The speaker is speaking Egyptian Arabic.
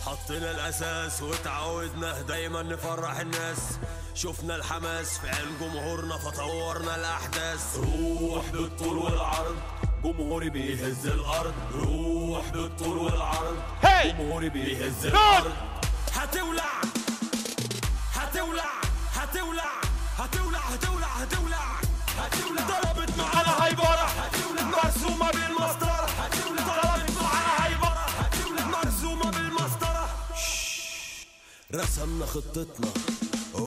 حطينا الاساس وتعودنا دايما نفرح الناس شفنا الحماس في عين جمهورنا فطورنا الاحداث روح بالطول والعرض جمهوري بيهز الارض روح بالطول والعرض Hey! جمهوري بيهز Good! الارض هتولع هتولع هتولع هتولع هتولع هتولع هتولع ضربت معانا هايبره مرسومه بالمسطره ضربت معانا هايبره مرسومه بالمسطره رسمنا خطتنا